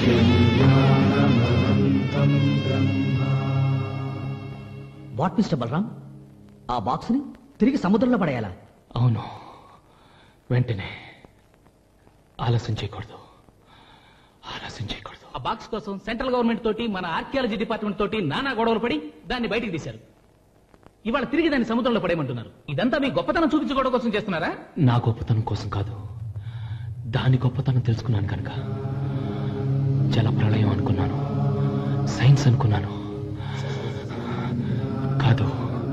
What mister Balaram ఆ బాక్స్ని తిరిగి సముద్రంలో పడేయాలా అవును వెంటనే ఆలస్యం చేయకూడదు ఆలస్యం చేయకూడదు ఆ బాక్స్ కోసం సెంట్రల్ గవర్నమెంట్ తోటి మన ఆర్కియాలజీ డిపార్ట్మెంట్ తోటి నానా గొడవలు పడి దాన్ని బయటికి తీశారు ఇవాళ తిరిగి దాన్ని సముద్రంలో పడేయమంటున్నారు ఇదంతా మీ గొప్పతనం చూపించుకోవడం కోసం చేస్తున్నారా నా గొప్పతనం కోసం కాదు దాని గొప్పతనం తెలుసుకున్నాను కనుక జల ప్రళయం అనుకున్నాను సైన్స్ అనుకున్నాను కాదు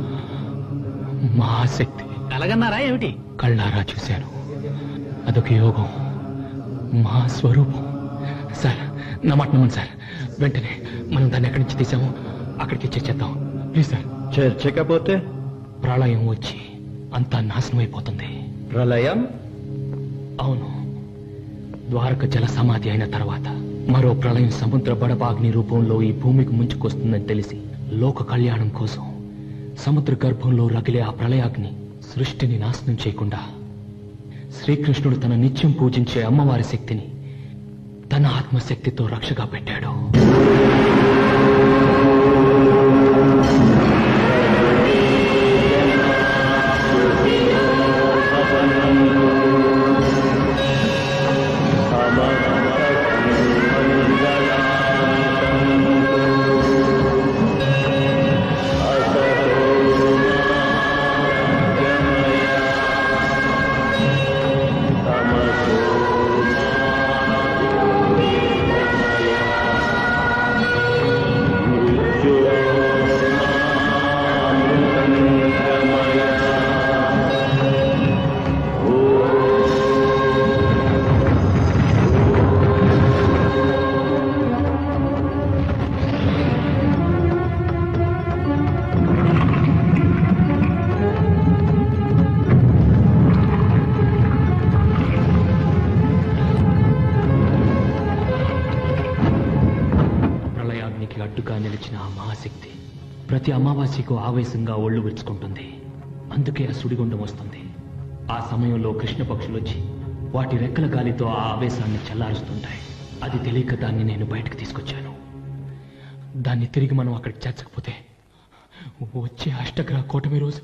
మహాశక్తి కలగన్నారా ఏమిటి కళ్ళారా చూశాను అదొక యోగం మహాస్వరూపం సార్ నా మాట నమ్మండి సార్ వెంటనే మనం దాన్ని ఎక్కడి నుంచి తీసామో అక్కడికి చేర్చేద్దాం ప్లీజ్ సార్ చేర్చకపోతే ప్రళయం వచ్చి అంతా నాశనం అయిపోతుంది ప్రళయం అవును ద్వారక జల సమాధి అయిన తర్వాత మరో ప్రళయం సముద్ర బడబాగ్ని రూపంలో ఈ భూమికి ముంచుకొస్తుందని తెలిసి లోక కళ్యాణం కోసం సముద్ర గర్భంలో రగిలే ఆ ప్రళయాగ్ని సృష్టిని నాశనం చేయకుండా శ్రీకృష్ణుడు తన నిత్యం పూజించే అమ్మవారి శక్తిని తన ఆత్మశక్తితో రక్షగా పెట్టాడు ప్రళయాగ్నికి అడ్డుగా నిలిచిన ఆ మహాశక్తి ప్రతి అమావాస్యకు ఆవేశంగా ఒళ్ళు విరుచుకుంటుంది అందుకే ఆ సుడిగుండం వస్తుంది ఆ సమయంలో కృష్ణ పక్షులు వచ్చి వాటి రెక్కల గాలితో ఆ ఆవేశాన్ని చల్లారుస్తుంటాయి అది తెలియక దాన్ని నేను బయటకు తీసుకొచ్చాను దాన్ని తిరిగి మనం అక్కడికి చేర్చకపోతే వచ్చే అష్టగ్రహ కూటమి రోజు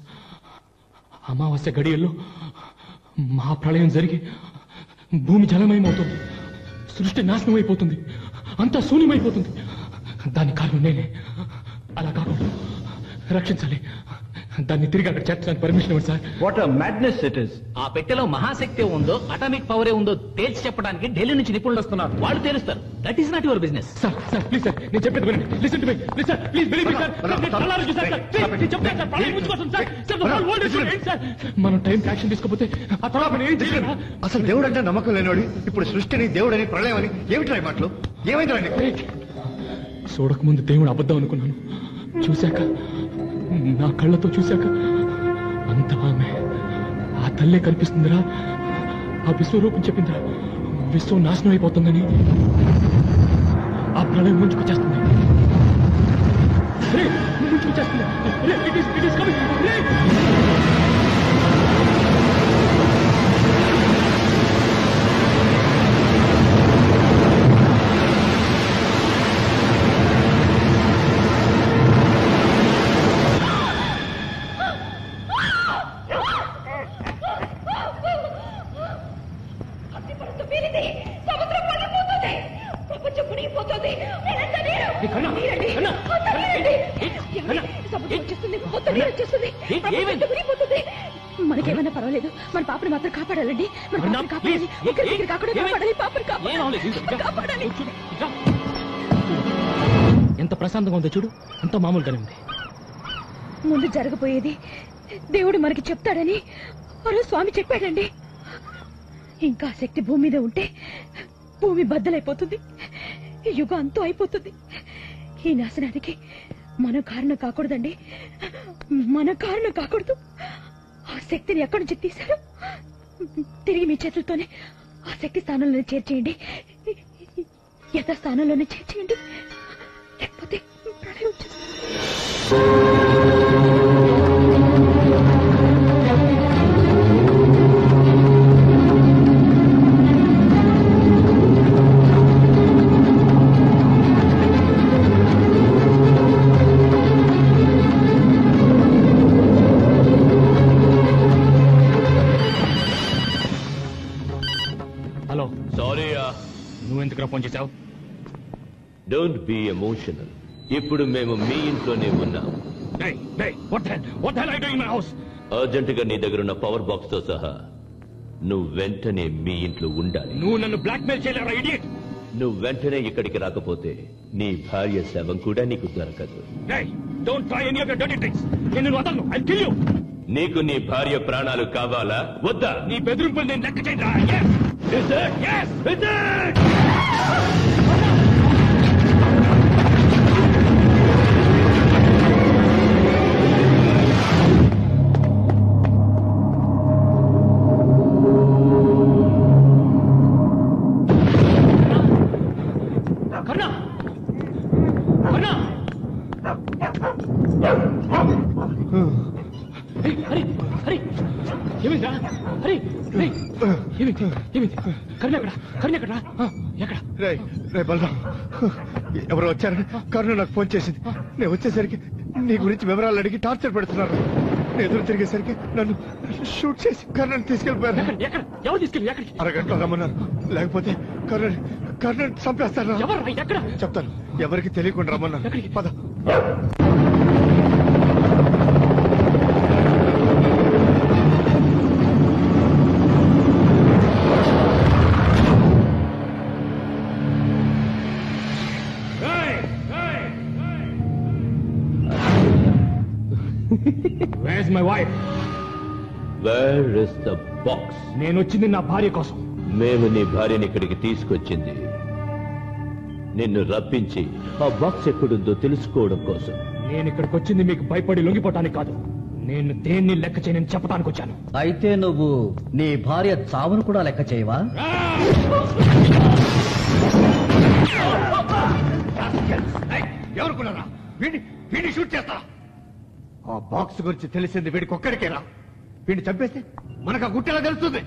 అమావాస్య గడియల్లో మహాప్రళయం జరిగి భూమి జలమయమవుతుంది సృష్టి నాశనం అయిపోతుంది అంతా శూన్యమైపోతుంది దాని కారణం నేనే అలా కాకుండా రక్షించాలి దాన్ని తిరిగి అక్కడ చేర్చడానికి పర్మిషన్ ఇవ్వండి sir what madness it is ఆ పెట్టెలో మహాశక్తి ఉందో అటామిక్ పవరే ఉందో తేల్చి చెప్పడానికి ఢిల్లీ నుంచి నిపుణులు వస్తున్నారు వాళ్ళు తేలుస్తారు that is not your business sir sir please sir నేను చెప్పేది వినండి listen to me please sir please believe me sir sir, నేను కళ్ళారా చూశాను, సార్. ప్లీజ్, నేను చెప్తాను సార్ ప్రళయం ముంచుకొస్తుంది, sir. Sir, the whole world is going to end, sir. మనం టైం యాక్షన్ తీసుకోకపోతే ఆ తర్వాత మనం ఏం చేయలేదా అసలు దేవుడు అంటే నమ్మకం లేనివాడు ఇప్పుడు సృష్టిని దేవుడని ప్రళయమని ఏమిటి ఈ మాటలు ఏమైందండి చూడకముందు దేవుడు అబద్ధం అనుకున్నాను చూశాక నా కళ్ళతో చూశాక అంత ఆమె ఆ తల్లే కనిపిస్తుందిరా ఆ విశ్వరూపం చెప్పిందిరా విశ్వం నాశనం అయిపోతుందని ఆ ప్రళయం ముంచుకొచ్చేస్తుంది రే, ముంచుకొచ్చేస్తుంది రే, it is- it is coming. రే. వీరిది సముద్రం పడిపోతుంది ప్రపంచం మునిగిపోతుంది మీరంతా నీరు. నీరండి. అంతా నీరండి. ఏమండి? సముద్రం వచ్చేస్తుంది మొత్తం నీరు వచ్చేస్తుంది ప్రపంచం మునిగిపోతుంది మనకేమైనా పర్వాలేదు మన పాపని మాత్రం కాపాడాలండి మన పాపని కాపాడాలి ఒకరి దగ్గర కాకుండా కాపాడాలి పాపని కాపాడాలి కాపాడాలి ఎంత ప్రశాంతంగా ఉందో చూడు అంత మామూలుగానే ఉంది ముందు జరగబోయేది దేవుడు మనకి చెప్తాడని మరో స్వామి చెప్పాడండి ఇంకా ఆ శక్తి భూమి మీద ఉంటే భూమి బద్దలైపోతుంది ఈ యుగం అంతా అయిపోతుంది ఈ నాశనానికి మనం కారణం కాకూడదండి మన కారణం కాకూడదు ఆ శక్తిని ఎక్కడి నుంచి తీశారు తిరిగి మీ చేతులతోనే ఆ శక్తి స్థానంలోనే చేర్చేయండి యథా స్థానంలోనే చేర్చేయండి లేకపోతే ప్రళయం వచ్చేస్తుంది. నువ్వెందుకు ఫోన్ చేశావు డోంట్ బీ ఎమోషనల్ ఇప్పుడు మేము మీ ఇంట్లోనే ఉన్నాం అర్జెంట్ గా నీ దగ్గర ఉన్న పవర్ బాక్స్ తో సహా నువ్వు వెంటనే మీ ఇంట్లో ఉండాలి నువ్వు నన్ను బ్లాక్మెయిల్ చేయలేరా ఇడియట్ నువ్వు వెంటనే ఇక్కడికి రాకపోతే నీ భార్య శవం కూడా నీకు దొరకదు don't try any of your dirty things నేను వదలను ఐ కిల్ యు నీకు నీ భార్య ప్రాణాలు కావాలా వద్దా నీ బెదిరింపులు నేను లెక్క చేయరా Is it? yes Is it? కర్ణ కర్ణ హరి హరి హరి ఏమైందా హరి హరి ఏమైంది ఏమైంది కర్ణ ఎక్కడ కర్ణ ఎక్కడ ఆ, ఎక్కడ రే రే బలరాం ఎవరు వచ్చారని కరుణ నాకు ఫోన్ చేసింది నేను వచ్చేసరికి నీ గురించి వివరాలు అడిగి టార్చర్ పెడుతున్నారు నేను ఎదురు తిరిగేసరికి నన్ను షూట్ చేసి కర్ణని తీసుకెళ్ళిపోయారు ఎక్కడ ఎక్కడ ఎవరు తీసుకెళ్ళి ఎక్కడికి అరగంటలో రమ్మన్నారు లేకపోతే కర్ణ కర్ణ చంపేస్తారు ఎవరు ఎక్కడ చెప్తాను ఎవరికి తెలియకుండా రమ్మన్నారు ఎక్కడికి? పద where my wife where is the box నేను వచ్చింది నా భార్య కోసం మేము నీ భార్యని ఇక్కడికి తీసుకొచ్చింది నిన్ను రప్పించి ఆ బాక్స్ ఎక్కడుందో తెలుసుకోవడం కోసం నేను ఇక్కడికి వచ్చింది మీకు భయపడి లొంగిపోవటానికి కాదు నేను దేన్ని లెక్క చేయని చెప్పడానికి వచ్చాను అయితే నువ్వు నీ భార్య చావును కూడా లెక్క చేయవా ఎవరుకున్నారా వీడిని వీడిని షూట్ చేస్తా ఆ బాక్స్ గురించి తెలిసింది వీడికి ఒక్కడికేరా వీడిని చంపేస్తే మనకు ఆ గుట్టెలా తెలుస్తుంది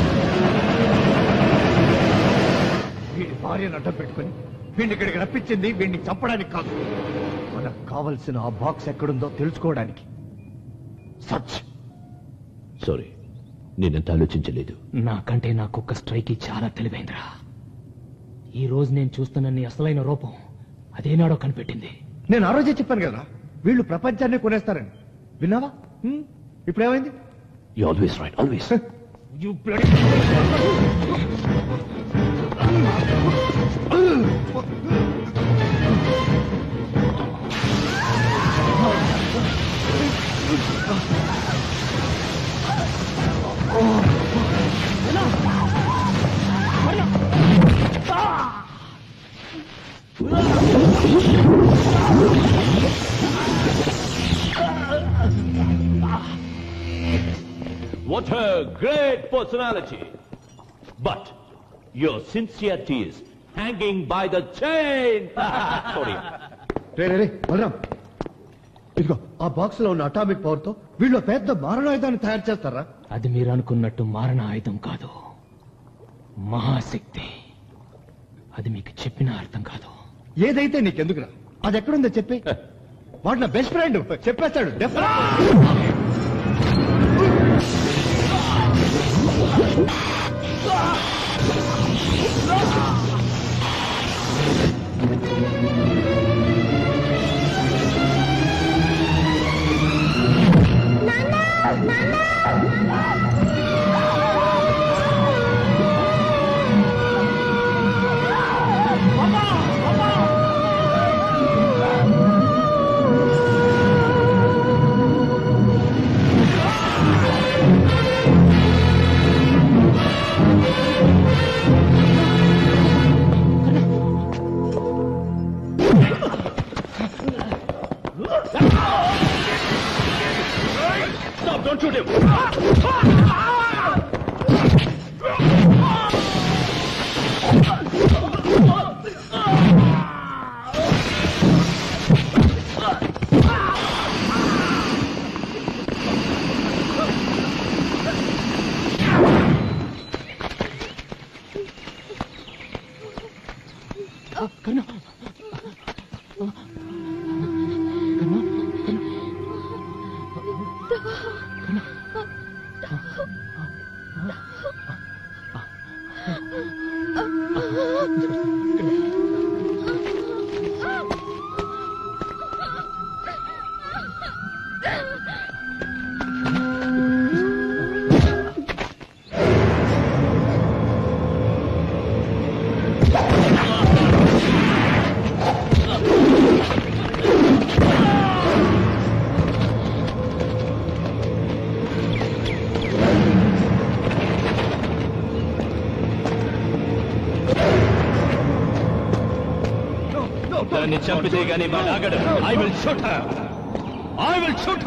వీడి భార్యను అడ్డం పెట్టుకుని వీడిని ఇక్కడికి రప్పించింది వీడిని చంపడానికి కాదు మనకు కావలసిన ఆ బాక్స్ ఎక్కడుందో తెలుసుకోవడానికి సచ్ సారీ నేనంత ఆలోచించలేదు నాకంటే నా కుక్క స్ట్రైక్ చాలా తెలివైందిరా ఈ రోజు నేను చూస్తున్న నీ అసలైన రూపం అదేనాడో కనిపెట్టింది నేను ఆ రోజే చెప్పాను కదా వీళ్ళు ప్రపంచాన్ని కొనేస్తారని విన్నావా హ్మ్? ఇప్పుడేమైంది you always right always You What a great personality. But your sincerity is hanging by the chain. Sorry. రే రే రే బలరాం ఇదిగో ఆ బాక్స్ లో ఉన్న అటామిక్ పవర్ తో వీళ్ళు పెద్ద మారణాయుధాన్ని తయారు చేస్తారా అది మీరు అనుకున్నట్టు మారణ ఆయుధం కాదు మహాశక్తి అది మీకు చెప్పిన అర్థం కాదు ఏదైతే నీకెందుకురా అది ఎక్కడుందో చెప్పి వాడు నా బెస్ట్ ఫ్రెండ్ చెప్పేస్తాడు definite Stop, don't shoot him. కన్నా దాన్ని చంపితే గానీ వాడు ఆగడు I will shoot I will shoot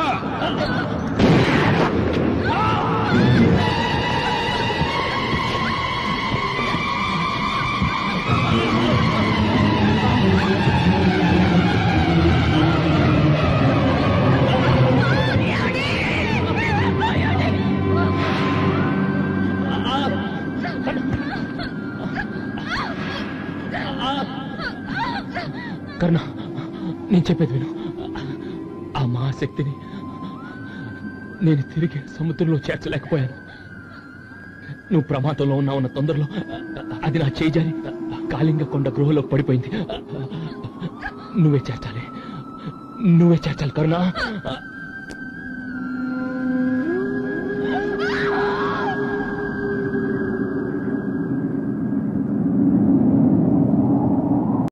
Karna నేను చెప్పేది విను ఆ మహాశక్తిని నేను తిరిగి సముద్రంలో చేర్చలేకపోయాను నువ్వు ప్రమాదంలో ఉన్నావున్న తొందరలో అది నా చేజారి కాళింగ కొండ గృహలో పడిపోయింది నువ్వే చేర్చాలి నువ్వే చేర్చాలి కరుణ